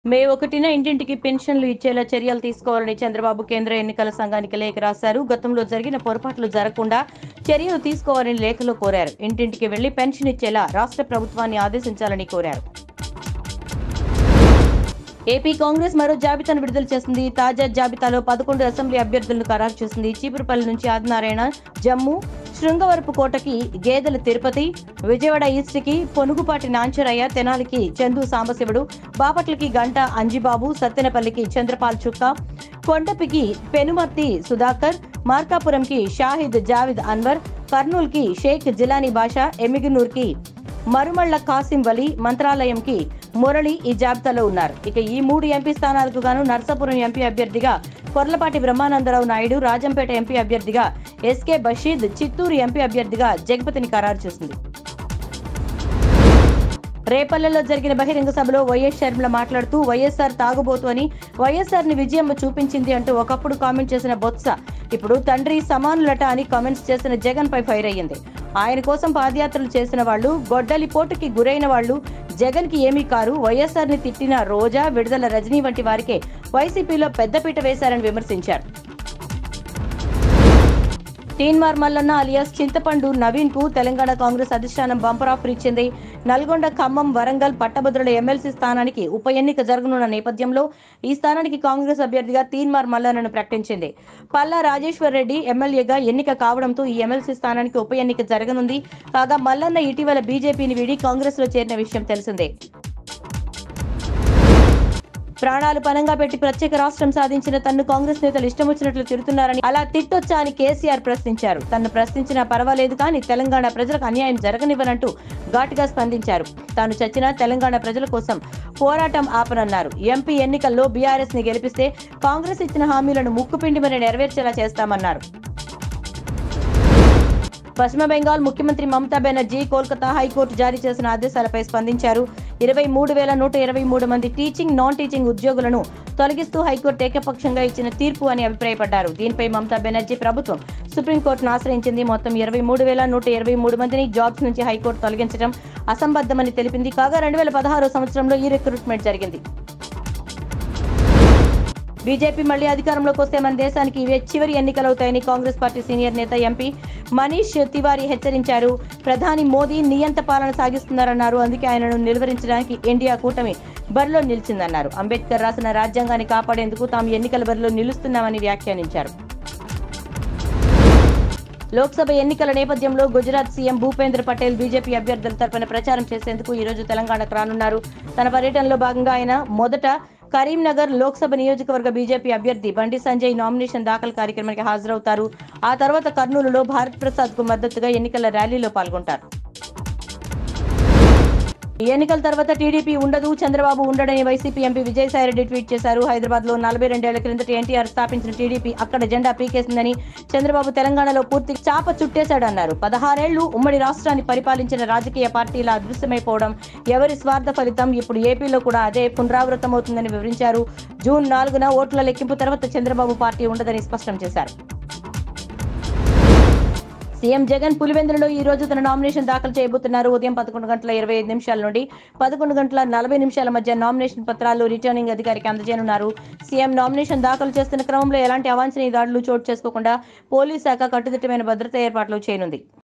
మే ఒకటిన ఇంటింటికి పెన్షన్లు ఇచ్చేలా చర్యలు తీసుకోవాలని చంద్రబాబు కేంద్ర ఎన్నికల సంఘానికి లేఖ రాశారు గతంలో జరిగిన పొరపాట్లు జరగకుండా చర్యలు తీసుకోవాలని లేఖలో కోరారు ఇంటింటికి వెళ్లి పెన్షన్ ఇచ్చేలా రాష్ట్ర ప్రభుత్వాన్ని ఆదేశించాలని కోరారు ఏపీ కాంగ్రెస్ మరో జాబితాను విడుదల చేసింది తాజా జాబితాలో పదకొండు అసెంబ్లీ అభ్యర్థులను ఖరారు చేసింది చీపురుపల్లి నుంచి ఆదినారాయణ జమ్ము శృంగవరపు కోటకి గేదెల తిరుపతి విజయవాడ ఈస్ట్కి పొనుగుపాటి నాంచరయ్య తెనాలికి చందు సాంబశివుడు బాపట్లకి గంట అంజిబాబు సత్తెనపల్లికి చంద్రపాల్ చుక్క కొండపికి పెనుమర్తి సుధాకర్ మార్కాపురంకి షాహిద్ జావిద్ అన్వర్ కర్నూల్కి షేక్ జిలానీ బాషా ఎమిగనూర్కి మరుమళ్ల కాసిం వలి మంత్రాలయంకి మురళి ఈ జాబితాలో ఉన్నారు ఇక ఈ మూడు ఎంపీ స్థానాలకు గాను నర్సాపురం ఎంపీ అభ్యర్థిగా కొర్లపాటి బ్రహ్మానందరావు నాయుడు రాజంపేట ఎంపీ అభ్యర్థిగా ఎస్కే బషీద్ చిత్తూరు ఎంపీ అభ్యర్థిగా జగపతిని ఖరారు చేసింది రేపల్లెలో జరిగిన బహిరంగ సభలో వైఎస్ షర్మిల మాట్లాడుతూ వైఎస్ఆర్ తాగుబోతు అని వైఎస్ఆర్ ని విజయమ్మ చూపించింది అంటూ ఒకప్పుడు కామెంట్ చేసిన బొత్స ఇప్పుడు తండ్రి సమానులట అని కామెంట్స్ చేసిన జగన్ పై ఫైర్ అయ్యింది ఆయన కోసం పాదయాత్రలు చేసిన వాళ్ళు గొడ్డలి పోటుకి గురైన వాళ్ళు జగన్ కి ఏమీ కారు వైఎస్ఆర్ ని తిట్టిన రోజా విడుదల రజనీ వంటి వారికే వైసీపీలో పెద్దపీట వేశారని విమర్శించారు తీన్మార్ మల్లన్న అలియాస్ చింతపండు నవీన్ కు తెలంగాణ కాంగ్రెస్ అధిష్టానం బంపర్ ఆఫర్ ఇచ్చింది నల్గొండ ఖమ్మం వరంగల్ పట్టభద్రుల ఎమ్మెల్సీ స్థానానికి ఉప ఎన్నిక జరగనున్న నేపథ్యంలో ఈ స్థానానికి కాంగ్రెస్ అభ్యర్థిగా తీన్మార్ మల్లన్నను ప్రకటించింది పల్లా రాజేశ్వర్ రెడ్డి ఎమ్మెల్యేగా ఎన్నిక కావడంతో ఈ ఎమ్మెల్సీ స్థానానికి ఉప ఎన్నిక జరగనుంది కాగా మల్లన్న ఇటీవల బీజేపీని వీడి కాంగ్రెస్ లో చేరిన విషయం తెలిసిందే ప్రాణాలు పనంగా పెట్టి ప్రత్యేక రాష్ట్రం సాధించిన తన్ను కాంగ్రెస్ నేతలు ఇష్టం వచ్చినట్లు తిడుతున్నారని అలా తిట్టొచ్చా అని కేసీఆర్ ప్రశ్నించారు తన్ను ప్రశ్నించినా పర్వాలేదు కానీ తెలంగాణ ప్రజలకు అన్యాయం జరగనివ్వనంటూ ఘాటుగా స్పందించారు తాను చచ్చినా తెలంగాణ ప్రజల కోసం పోరాటం ఆపనన్నారు ఎంపీ ఎన్నికల్లో బీఆర్ఎస్ ని గెలిపిస్తే కాంగ్రెస్ ఇచ్చిన హామీలను ముక్కుపిండి మరి నెరవేర్చేలా చేస్తామన్నారు పశ్చిమ బెంగాల్ ముఖ్యమంత్రి మమతా బెనర్జీ కోల్కతా హైకోర్టు జారీ చేసిన ఆదేశాలపై స్పందించారు ఇరవై మూడు వేల నూట ఇరవై మూడు మంది టీచింగ్ నాన్ టీచింగ్ ఉద్యోగులను తొలగిస్తూ హైకోర్టు ఏకపక్షంగా ఇచ్చిన తీర్పు అని అభిప్రాయపడ్డారు దీనిపై మమతా బెనర్జీ ప్రభుత్వం సుప్రీంకోర్టును ఆశ్రయించింది మొత్తం ఇరవై మూడు వేల నూట ఇరవై మూడు మందిని జాబ్స్ నుంచి హైకోర్టు తొలగించడం అసంబద్ధమని తెలిపింది కాగా రెండు వేల పదహారు సంవత్సరంలో ఈ రిక్రూట్మెంట్ జరిగింది బీజేపీ మళ్లీ అధికారంలోకి వస్తే మన దేశానికి ఇవే చివరి ఎన్నికలవుతాయని కాంగ్రెస్ పార్టీ సీనియర్ నేత ఎంపీ మనీష్ తివారీ హెచ్చరించారు ప్రధాని మోదీ నియంత పాలన సాగిస్తున్నారన్నారు అందుకే ఆయనను నిలువరించడానికి ఇండియా కూటమి బరిలో నిలిచిందన్నారు అంబేద్కర్ రాసిన రాజ్యాంగాన్ని కాపాడేందుకు తాము ఎన్నికల బరిలో నిలుస్తున్నామని వ్యాఖ్యానించారు లోక్సభ ఎన్నికల నేపథ్యంలో గుజరాత్ సీఎం భూపేంద్ర పటేల్ బీజేపీ అభ్యర్థుల తరపున ప్రచారం చేసేందుకు ఈ రోజు తెలంగాణకు రానున్నారు తన పర్యటనలో భాగంగా ఆయన మొదట కరీంనగర్ లోక్సభ నియోజకవర్గ బీజేపీ అభ్యర్థి బండి సంజయ్ నామినేషన్ దాఖలు కార్యక్రమానికి హాజరవుతారు ఆ తర్వాత కర్నూలులో భారత్ ప్రసాద్ కు మద్దతుగా ఎన్నికల ర్యాలీలో పాల్గొంటారు ఈ ఎన్నికల తర్వాత టీడీపీ ఉండదు చంద్రబాబు ఉండడని వైసీపీ ఎంపీ విజయసాయిరెడ్డి ట్వీట్ చేశారు హైదరాబాద్ లో నలభై రెండేళ్ల క్రిందట ఎన్టీఆర్ స్థాపించిన టీడీపీ అక్కడ జెండా పీకేసిందని చంద్రబాబు తెలంగాణలో పూర్తి చాప చుట్టేశాడన్నారు పదహారేళ్లు ఉమ్మడి రాష్ట్రాన్ని పరిపాలించిన రాజకీయ పార్టీల అదృశ్యమైపోవడం ఎవరి స్వార్థ ఫలితం ఇప్పుడు ఏపీలో కూడా అదే పునరావృతమవుతుందని వివరించారు జూన్ నాలుగున ఓట్ల లెక్కింపు తర్వాత చంద్రబాబు పార్టీ ఉండదని స్పష్టం చేశారు సీఎం జగన్ పులివెందులలో ఈ రోజు తన నామినేషన్ దాఖలు చేయబోతున్నారు ఉదయం పదకొండు గంటల ఇరవై ఐదు నిమిషాల నుండి పదకొండు గంటల నలభై నిమిషాల మధ్య నామినేషన్ పత్రాలు రిటర్నింగ్ అధికారికి అందజేయనున్నారు సీఎం నామినేషన్ దాఖలు చేస్తున్న క్రమంలో ఎలాంటి అవాంఛనీయ దాడులు చోటు చేసుకోకుండా పోలీస్ శాఖ కట్టుదిట్టమైన భద్రతా ఏర్పాట్లు చేయనుంది